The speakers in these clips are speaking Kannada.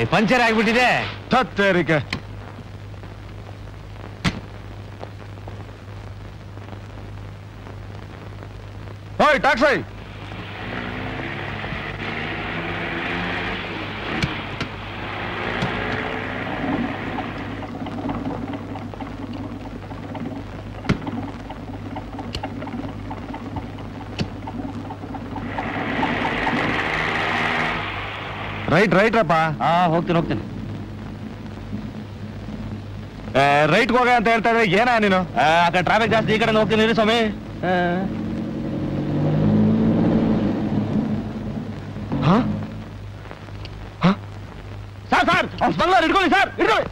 ಪಂಚರ್ ಆಗ್ಬಿಟ್ಟಿದೆ ತತ್ತೇರಿಕೆ ಓಯ್ ಟ್ಯಾಕ್ಸಿ ರೈಟ್ ರೈಟ್ ರಪ್ಪ ಹಾ ಹೋಗ್ತೀನಿ ಹೋಗ್ತೀನಿ ರೈಟ್ ಹೋಗ ಅಂತ ಹೇಳ್ತಾ ಇದ್ರೆ ಏನ ನೀನು ಆ ಆ ಕಡೆ ಟ್ರಾಫಿಕ್ ಜಾಸ್ತಿ ಈ ಕಡೆ ಹೋಗ್ತೀನಿ ಇರಿ ಸ್ವಾಮಿ ಆ, ಹಾ ಸರ್ ಸರ್ ಅವ್ರ ಸ್ಮಗ್ಲರ್ ಇಟ್ಕೊಳ್ಳಿ ಸರ್ ಇಟ್ಕೊಳ್ಳಿ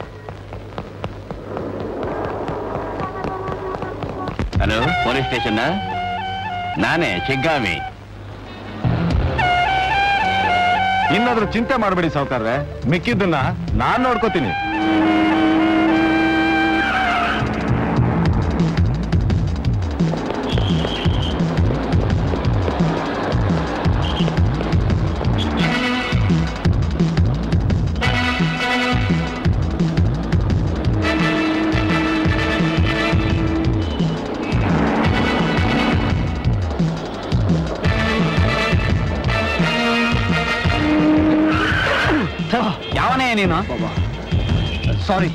ಹಲೋ ಪೊಲೀಸ್ ಸ್ಟೇಷನ್ ನಾನೇ ಚಿಗ್ಗಾಮಿ ಇನ್ನಾದ್ರೂ ಚಿಂತೆ ಮಾಡಬೇಡಿ ಸಾವುಕಾರ್ರೆ ಮಿಕ್ಕಿದ್ದನ್ನ ನಾನ್ ನೋಡ್ಕೋತೀನಿ ಯಾವನೇ ನೀನು ಸಾರಿ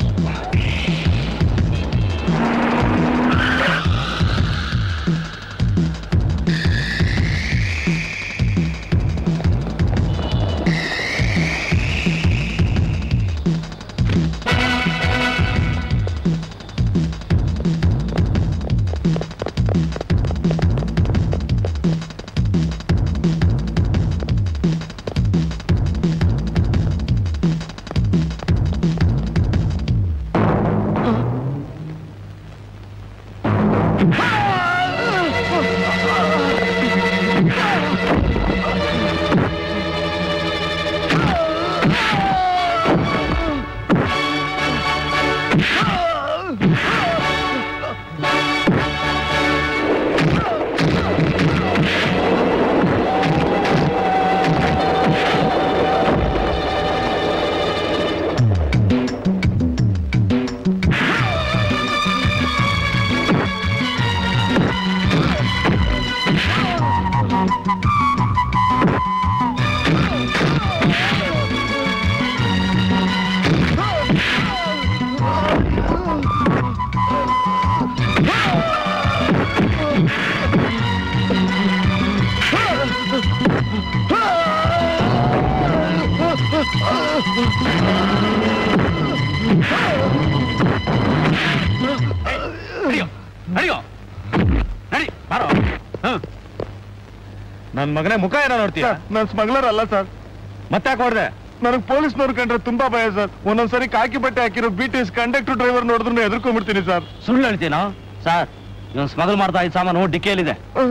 ನಡಿಯೋ ನಡಿಯೋ ನಡಿ ಬಾರೋ ಹ್ಮ್ ನನ್ ಮಗನೇ ಮುಖ ಏನೋ ನೋಡ್ತೀಯ ನನ್ ಸ್ಮಗ್ಲರ್ ಅಲ್ಲ ಸರ್ ಮತ್ತೆ ಯಾಕೆ ಹೊಡ್ದೆ ನನಗ್ ಪೊಲೀಸ್ನವ್ರು ಕಂಡ್ರೆ ತುಂಬಾ ಭಯ ಸರ್ ಒಂದೊಂದ್ಸರಿ ಕಾಕಿ ಬಟ್ಟೆ ಹಾಕಿರೋ B T S conductor driver ನೋಡಿದ್ರು ಎದುರ್ಕೊಂಡ್ಬಿಡ್ತೀನಿ ಸರ್ ಸುಳ್ಳು ಹೇಳ್ತೀನೋ ಸರ್ ಇವನು ಸ್ಮಗಲ್ ಮಾಡ್ತಾ ಇದ್ದ ಸಾಮಾನು ಡಿಕ್ಕಿಯಲ್ಲಿದೆ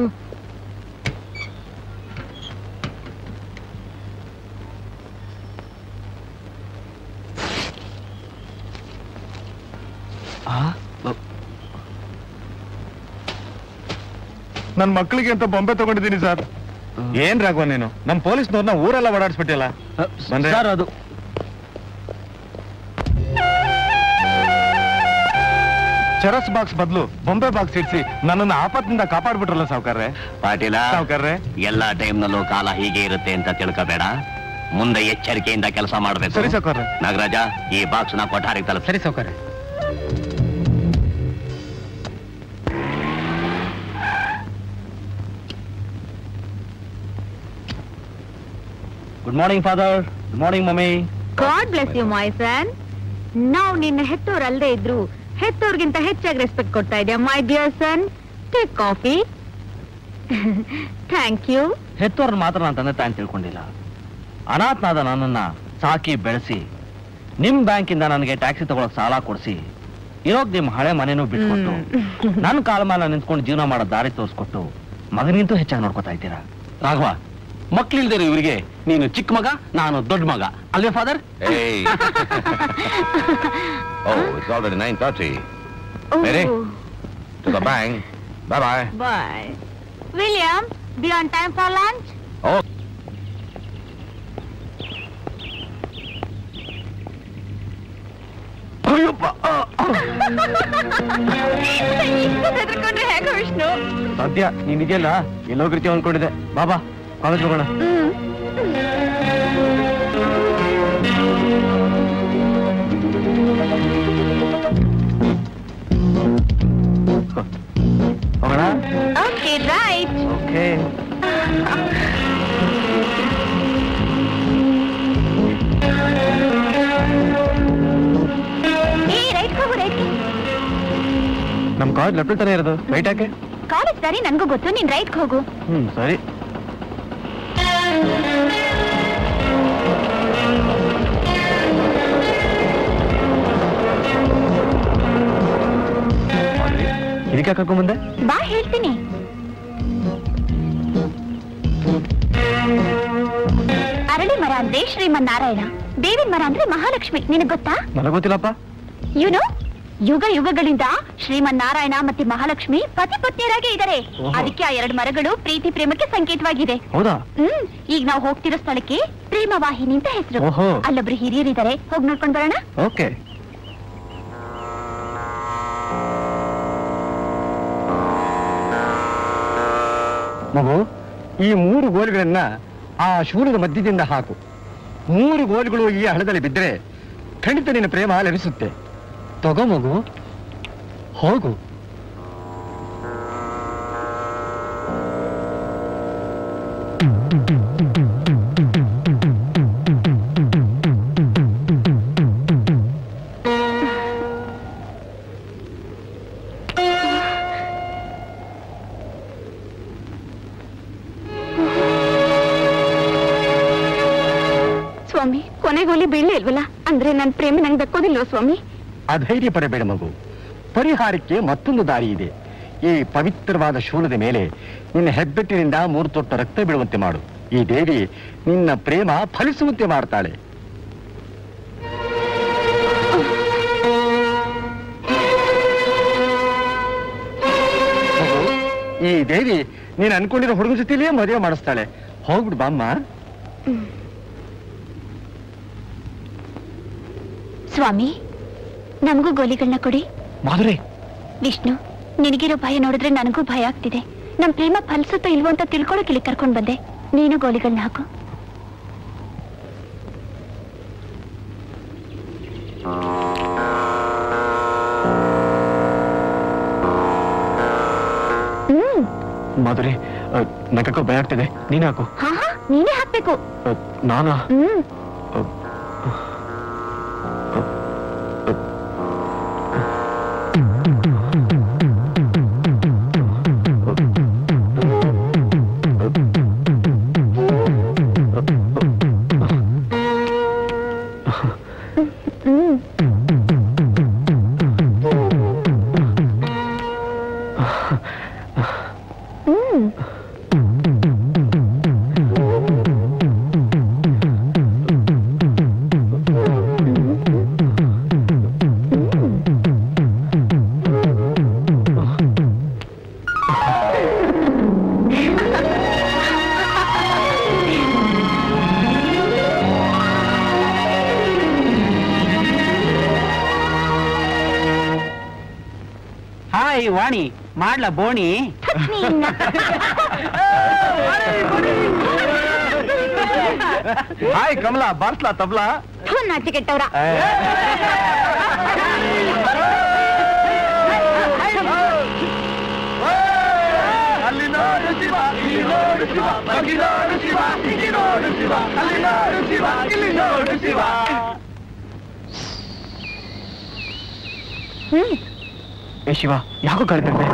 ನನ್ ಮಕ್ಕಳಿಗೆ ಅಂತ ಬೊಂಬೆ ತಗೊಂಡಿದ್ದೀನಿ ಸರ್ ಏನ್ ರಾಘವ ನೀನು ನಮ್ ಪೊಲೀಸ್ನವ್ರನ್ನ ಊರೆಲ್ಲ ಓಡಾಡಿಸ್ಬಿಟ್ಟಿಲ್ಲ ಬಂದ್ರೆ? ಸರ್ ಅದು ಚರಸ್ ಬಾಕ್ಸ್ ಬದಲು ಬೊಂಬೆ ಬಾಕ್ಸ್ ಇಡ್ಸಿ ನನ್ನನ್ನ ಆಪತ್ತಿನಿಂದ ಕಾಪಾಡ್ಬಿಟ್ರಲ್ಲ ಸಾವುಕಾರ್ರೆ ಪಾಟೀಲ ಸಾವುಕಾರ್ರೆ ಎಲ್ಲಾ ಟೈಮ್ನಲ್ಲೂ ಕಾಲ ಹೀಗೆ ಇರುತ್ತೆ ಅಂತ ತಿಳ್ಕೋಬೇಡ ಮುಂದೆ ಎಚ್ಚರಿಕೆಯಿಂದ ಕೆಲಸ ಮಾಡಬೇಕು ಸರಿ ಸಾವುಕಾರ್ರೆ ನಾಗರಾಜ ಈ ಬಾಕ್ಸ್ ನ ಕೊಠಾರಿಗೆ ತಲುಪ ಸರಿ ಸೌಕರ್ಯ good morning father good morning mummy God bless you my son ನಾವು ನಿನ್ನ ಹೆತ್ತೋರ್ ಅಲ್ಲದೆ ಇದ್ರು ಹೆತ್ತೋರ್ಗಿಂತ ಹೆಚ್ಚಾಗಿ ರೆಸ್ಪೆಕ್ಟ್ ಕೊಡ್ತಾ ಇದೆಯಾ my dear son take coffee thank you ಹೆತ್ತೋರ್ನ ಮಾತ್ರ ನಾನು ತಂದೆ ತಾಯಿ ತಿಳ್ಕೊಂಡಿಲ್ಲ ಅನಾಥನಾದ ನನ್ನನ್ನ ಸಾಕಿ ಬೆಳೆಸಿ ನಿಮ್ ಬ್ಯಾಂಕಿಂದ ನನಗೆ ಟ್ಯಾಕ್ಸಿ ತಗೊಳಕ್ ಸಾಲ ಕೊಡಿಸಿ ಇರೋಗ್ ನಿಮ್ ಹಳೆ ಮನೆನೂ ಬಿಟ್ಕೊಟ್ಟು ನನ್ನ ಕಾಲ ಮೇಲೆ ನಿಂತ್ಕೊಂಡು ಜೀವನ ಮಾಡೋ ದಾರಿ ತೋರಿಸ್ಕೊಟ್ಟು ಮಗನಿಂತೂ ಹೆಚ್ಚಾಗಿ ನೋಡ್ಕೊತಾ ಇದ್ದೀರಾ ರಾಘವ ಮಕ್ಳಿಲ್ದಿರೋ ಇವರಿಗೆ ನೀನು ಚಿಕ್ಕ ಮಗ ನಾನು ದೊಡ್ಡ ಮಗ ಅಲ್ವೇ father Hey. oh, it's already 9.30. Mary? To the bank. Bye-bye. Bye William be on time for lunch Oh. Ayyappa ಆ, ಆ. ಹೆದರ್ಕೊಂಡ್ರೆ ಹೇಗ ವಿಷ್ಣು ಸದ್ಯ ನೀನ್ ಇದೆಯಲ್ಲ ಎಲ್ಲೋಗಿರ್ತೀವ ಅನ್ಕೊಂಡಿದ್ದೆ ಬಾಬಾ ಕಾಲೇಜ್ ಹೋಗೋಣ ಹೋಗೋಣ ಓಕೆ ರೈಟ್ ಓಕೆ ಏ ರೈಟ್ ಹೋಗು ರೈಟ್ ನಮ್ ಕಾಲೇಜ್ ಲೆಫ್ಟ್ ತಾನೇ ಇರೋದು ರೈಟ್ ಯಾಕೆ ಕಾಲೇಜ್ ದಾರಿ ನನ್ಗೂ ಗೊತ್ತು ನೀನ್ ರೈಟ್ ಹೋಗು ಹ್ಮ್ ಸರಿ ಇದಕ್ಕೆ ಹಾಕೋ ಮುಂದೆ ಬಾ ಹೇಳ್ತೀನಿ ಅರಳಿ ಮರ ಅಂದ್ರೆ ಶ್ರೀಮನ್ನಾರಾಯಣ ದೇವಿನ ಮರ ಅಂದ್ರೆ ಮಹಾಲಕ್ಷ್ಮಿ ನಿನಗ್ ಗೊತ್ತಾ ನನಗೆ ಗೊತ್ತಿಲ್ಲಪ್ಪ ಯುನು ಯುಗ ಯುಗಗಳಿಂದ ಶ್ರೀಮನ್ನಾರಾಯಣ ಮತ್ತೆ ಮಹಾಲಕ್ಷ್ಮಿ ಪತಿ ಪತ್ನಿಯರಾಗೇ ಇದ್ದಾರೆ ಓಹೋ. ಅದಕ್ಕೆ ಆ ಎರಡು ಮರಗಳು ಪ್ರೀತಿ ಪ್ರೇಮಕ್ಕೆ ಸಂಕೇತವಾಗಿದೆ ಹೌದಾ ಹ್ಮ್ ಈಗ ನಾವು ಹೋಗ್ತಿರೋ ಸ್ಥಳಕ್ಕೆ ಪ್ರೇಮ ವಾಹಿನಿ ಅಂತ ಹೆಸರು ಓಹೋ. ಅಲ್ಲೊಬ್ರು ಹಿರಿಯರಿದ್ದಾರೆ ಹೋಗಿ ನೋಡ್ಕೊಂಡ್ ಬರೋಣ ಓಕೆ ಮಗು ಈ ಮೂರು ಗೋಲುಗಳನ್ನ ಆ ಶೂಲದ ಮಧ್ಯದಿಂದ ಹಾಕು ಮೂರು ಗೋಲುಗಳು ಈ ಹಳದಲ್ಲಿ ಬಿದ್ದರೆ ಖಂಡಿತ ನಿನ್ನ ಪ್ರೇಮ ಲಭಿಸುತ್ತೆ ತಗೋ ಮಗು ಹೋಗು ಸ್ವಾಮಿ ಕೊನೆಗೋಲಿ ಬೀಳಲೇ ಇಲ್ವಲ್ಲ ಅಂದ್ರೆ ನನ್ ಪ್ರೇಮ ನಂಗೆ ದಕ್ಕೋದಿಲ್ವ ಸ್ವಾಮಿ ಅಧೈರ್ಯ ಪಡಬೇಡ ಮಗು ಪರಿಹಾರಕ್ಕೆ ಮತ್ತೊಂದು ದಾರಿ ಇದೆ ಈ ಪವಿತ್ರವಾದ ಶೂಲದ ಮೇಲೆ ನಿನ್ನ ಹೆಬ್ಬೆಟ್ಟಿನಿಂದ ಮೂರು ತೊಟ್ಟ ರಕ್ತ ಬೀಳುವಂತೆ ಮಾಡು ಈ ದೇವಿ ನಿನ್ನ ಪ್ರೇಮ ಫಲಿಸುವಂತೆ ಮಾಡ್ತಾಳೆ ಮಗು, ಈ ದೇವಿ ನೀನು ಅನ್ಕೊಂಡಿರೋ ಹುಡುಗ ಜೊತೆಲೇ ಮದುವೆ ಮಾಡಿಸ್ತಾಳೆ ಹೋಗ್ಬಿಡು ಬಾಮ್ಮ ಸ್ವಾಮಿ ನಮಗೂ ಗೋಲಿಗಳನ್ನ ಕೊಡಿ ಮಾಧುರಿ ವಿಷ್ಣು ನಿನಗಿರೋ ಭಯ ನೋಡಿದ್ರೆ ನನಗೂ ಭಯ ಆಗ್ತಿದೆ ನಮ್ ಪ್ರೇಮ ಫಲಿಸುತ್ತೋ ಇಲ್ವೋ ಅಂತ ತಿಳ್ಕೊಳಕ್ ಇಲ್ಲಿ ಕರ್ಕೊಂಡ್ ಬಂದೆ ನೀನು ಗೋಲಿಗಳನ್ನ ಹಾಕು ಹ್ಮ್ ಮಾಧುರಿ ನಕ್ಕೋ ಭಯ ಆಗ್ತಿದೆ ನೀನ್ ಹಾಕು ಹಾ ಹಾ ನೀನೇ ಹಾಕ್ಬೇಕು ಅ, ನಾನಾ ಹ್ಮ್ ಹ್ಮ್ ಹ್ಮ್ ಹಾಯ್ ವಾಣಿ ಮಾಡ್ಲಾ ಬೋಣಿ ನೀನ್ನ. ಹಾಯ್ ಕಮಲಾ ಬಾರ್ಸ್ಲಾ ತಬ್ಲಾ ಥು, ನಾಚಿಕೆಟ್ಟವ್ರ ಅಲ್ಲಿ ನೋಡು ಶಿವ ಇಲ್ಲಿ ನೋಡು ಶಿವ ಅಲ್ಲಿ ನೋಡು ಶಿವ ಇಲ್ಲಿ ನೋಡು ಶಿವ ಅಲ್ಲಿ ನೋಡು ಶಿವ ಇಲ್ಲಿ ನೋಡು ಶಿವ ಹ್ಮ್ ಏ ಶಿವ ಯಾಕೋ ಕಳಿತಂತೆ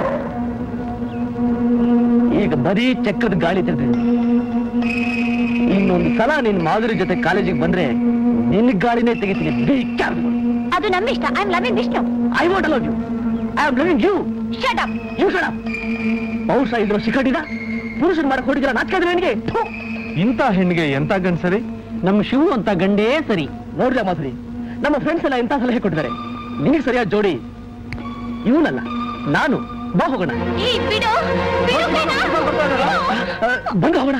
ಈಗ ಬರೀ ಚಕ್ರದ ಗಾಳಿ ತಿರ್ತಿದೆ ಇನ್ನೊಂದು ಸಲ ನಿನ್ ಮಾಧುರಿ ಜೊತೆ ಕಾಲೇಜಿಗೆ ಬಂದ್ರೆ ನಿನ್ ಗಾಳಿನೇ ತೆಗಿತೀನಿ ಬೇಕಾದ್ರೆ ಅದು ನಮ್ಮ ಇಷ್ಟ I am loving Vishnu I want love you I am loving you shut up you ಶಡ ಬಹುಶಃ ಇದ್ರ ಶಿಖಂಡಿನ ಪುರುಷನ್ ಮಾಡಕ್ ಹೊಡಿದಿರ ನಾಚ್ಕಾದ್ರೆ ನನಗೆ ಇಂಥ ಹೆಣ್ಣಿಗೆ ಎಂತ ಗಂಡ್ ಸರಿ ನಮ್ಮ ಶಿವು ಅಂತ ಗಂಡೇ ಸರಿ ನೋಡ್ದ ಮಾಧುರಿ ನಮ್ಮ ಫ್ರೆಂಡ್ಸ್ ಎಲ್ಲ ಎಂತ ಸಲಹೆ ಕೊಟ್ಟಿದ್ದಾರೆ ನಿನಗೆ ಸರಿಯಾದ ಜೋಡಿ ಇವನಲ್ಲ ನಾನು ಬಾ ಹೋಗೋಣ ಈ ಬಿಡು ಬಿಡು ಕಣೋ. ಆ, ಬಂದು ಹೋಗೋಣ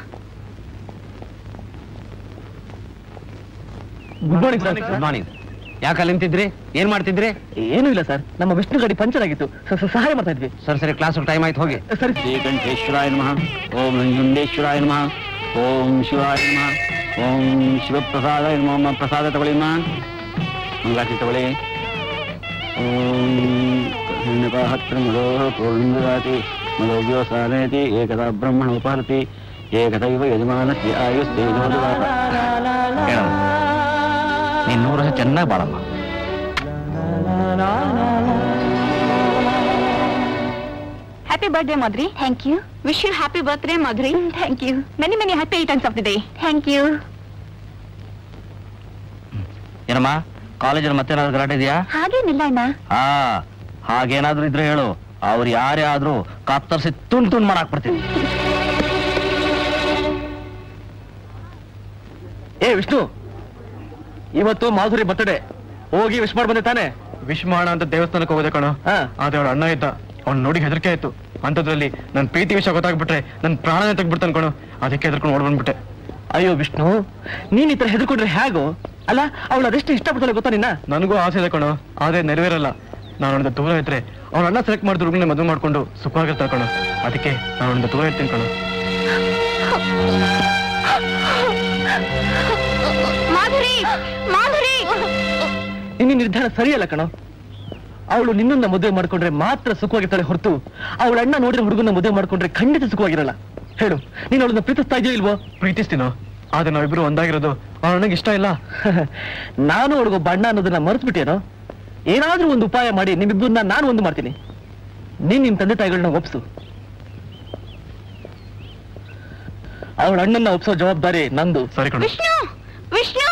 good morning sir good morning ಯಾಕೆ ಅಲ್ಲಿ ನಿಂತಿದ್ರಿ ಏನ್ ಮಾಡ್ತಿದ್ರಿ ಏನೂ ಇಲ್ಲ ಸರ್ ನಮ್ಮ ವಿಷ್ಣು ಗಾಡಿ ಪಂಚರ್ ಆಗಿತ್ತು ಸ- ಸ- ಸಹಾಯ ಮಾಡ್ತಾ ಇದ್ವಿ ಸರಿ ಸರಿ ಕ್ಲಾಸ್ ಟೈಮ್ ಆಯ್ತು ಹೋಗಿ ಸರಿ ಶ್ರೀಕಂಠೇಶ್ವರಾಯ ನಮಃ ಓಂ ನಂಜುಂಡೇಶ್ವರಾಯ ನಮಃ ಓಂ ಶಿವಾಯ ನಮಃ ಓಂ ಶಿವಪ್ರಸಾದಾಯ ನಮಃ ಅಮ್ಮ ಪ್ರಸಾದ ತಗೊಳ್ಳಿ ಅಮ್ಮ ಮಂಗಾತಿ ತಗೊಳ್ಳಿ ಓಂ ಹತ್ರ ಮದೋ ಪೂರ್ಣದಾತಿ ಮದೋವ್ಯೋಸಾನೇತಿ ಏಕದಾ ಬ್ರಹ್ಮಣ ಉಪಹರತಿ ಏಕದೈವ ಯಜಮಾನಸ್ಯ ಆಯುಸ್ತೇಜೋದಾತ ಹೇಳಮ್ಮ ನೀನ್ ನೂರು ವರ್ಷ ಚೆನ್ನಾಗಿ ಬಾಳಮ್ಮ Happy birthday, Madhuri. Thank you. Wish you happy birthday, Madhuri. Thank you. Many, many happy returns of the day. Thank you. ಏನಮ್ಮ ಕಾಲೇಜಲ್ಲಿ ಮತ್ತೇನಾದ್ರು ಗಲಾಟೆ ಇದೆಯಾ ಹಾಗೇನಿಲ್ಲ ಅಣ್ಣ ಹಾ ಹಾಗೇನಾದ್ರೂ ಇದ್ರೆ ಹೇಳು ಅವ್ರು ಯಾರೇ ಆದ್ರೂ ಕತ್ತರಿಸಿ ತುಂಡ್ ತುಂಡ್ ಮಾಡಾಕ್ಬಿಡ್ತೀನಿ ಏ ವಿಷ್ಣು ಇವತ್ತು ಮಾಧುರಿ ಬರ್ತಡೆ ಹೋಗಿ ವಿಶ್ ಮಾಡಿ ಬಂದೆ ತಾನೆ ವಿಶ್ ಮಾಡ ಅಂತ ದೇವಸ್ಥಾನಕ್ಕೆ ಹೋಗೋದೆ ಕಣೋ ಹಾ. ಆದ್ರೆ ಅವ್ರ ಅಣ್ಣ ಇದ್ದ ಅವ್ನು ನೋಡಿ ಹೆದರಿಕೆ ಆಯ್ತು ಅಂಥದ್ರಲ್ಲಿ ನನ್ನ ಪ್ರೀತಿ ವಿಷಯ ಗೊತ್ತಾಗ್ಬಿಟ್ರೆ ನನ್ನ ಪ್ರಾಣನೇ ತೆಗ್ಬಿಡ್ತಾನೆ ಕಣೋ ಅದಕ್ಕೆ ಹೆದರ್ಕೊಂಡು ಓಡ್ ಬಂದ್ಬಿಟ್ಟೆ ಅಯ್ಯೋ ವಿಷ್ಣು ನೀನ್ ಈ ತರ ಹೆದರ್ಕೊಂಡ್ರೆ ಹೇಗೋ ಅಲ್ಲ ಅವಳು ಅದೆಷ್ಟು ಇಷ್ಟಪಡ್ತಾಳೆ ಗೊತ್ತಾ ನಿನ್ನ ನನಗೂ ಆಸೆ ಇದೆ ಕಣೋ ಆದ್ರೆ ನೆರವೇರಲ್ಲ ನಾನು ಅವನಿಂದ ದೂರ ಇದ್ರೆ ಅವ್ರ ಅಣ್ಣ ಸೆಲೆಕ್ಟ್ ಮಾಡಿದ ಹುಡುಗನೇ ಮದುವೆ ಮಾಡ್ಕೊಂಡು ಸುಖವಾಗಿರ್ತಾರೆ ಕಣೋ ಅದಕ್ಕೆ ನಾನು ಅವನಿಂದ ದೂರ ಇರ್ತೀನಿ ಕಣೋ ಮಾಧುರಿ ಮಾಧುರಿ ನಿನ್ನ ನಿರ್ಧಾರ ಸರಿಯಲ್ಲ ಕಣೋ ಅವಳು ನಿನ್ನನ್ನ ಮದುವೆ ಮಾಡ್ಕೊಂಡ್ರೆ ಮಾತ್ರ ಸುಖವಾಗಿರ್ತಾಳೆ ಹೊರತು ಅವಳ ಅಣ್ಣ ನೋಡಿರೋ ಹುಡುಗನ ಮದುವೆ ಮಾಡ್ಕೊಂಡ್ರೆ ಖಂಡಿತ ಸುಖವಾಗಿರಲ್ಲ ಹೇಳು ನೀನು ಅವಳನ್ನ ಪ್ರೀತಿಸ್ತಾ ಇದೆಯೋ ಇಲ್ವೋ ಪ್ರೀತಿಸ್ತೀನೋ ಆದ್ರೆ ನಾವಿಬ್ರು ಒಂದಾಗಿರೋದು ಅವ್ರ ಅಣ್ಣಗೆ ಇಷ್ಟ ಇಲ್ಲ ನಾನು ಅವಳಿಗೊಬ್ಬ ಅಣ್ಣ ಅನ್ನೋದನ್ನ ಮರೆತು ಬಿಟ್ಟೇನೋ ಏನಾದ್ರೂ ಒಂದು ಉಪಾಯ ಮಾಡಿ ನಿಮ್ಮಿಬ್ಬರನ್ನ ನಾನು ಒಂದು ಮಾಡ್ತೀನಿ ನೀನ್ ನಿಮ್ ತಂದೆ ತಾಯಿಗಳನ್ನ ಒಪ್ಸು ಅವಳ ಅಣ್ಣನ್ನ ಒಪ್ಸೋ ಜವಾಬ್ದಾರಿ ನಂದು ಸರಿ ಕಣೋ ವಿಷ್ಣು ವಿಷ್ಣು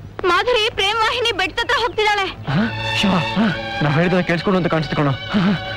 ಮಾಧುರಿ ಪ್ರೇಮ ವಾಹಿನಿ ಬೆಟ್ಟದ ಹೋಗ್ತಿದ್ದಾಳೆ ಶಿವ ನಾವ್ ಹೇಳಿದ ಕೇಳಿಸ್ಕೊಂಡು ಅಂತ ಕಾಣಿಸ್ತು ಕಣೋ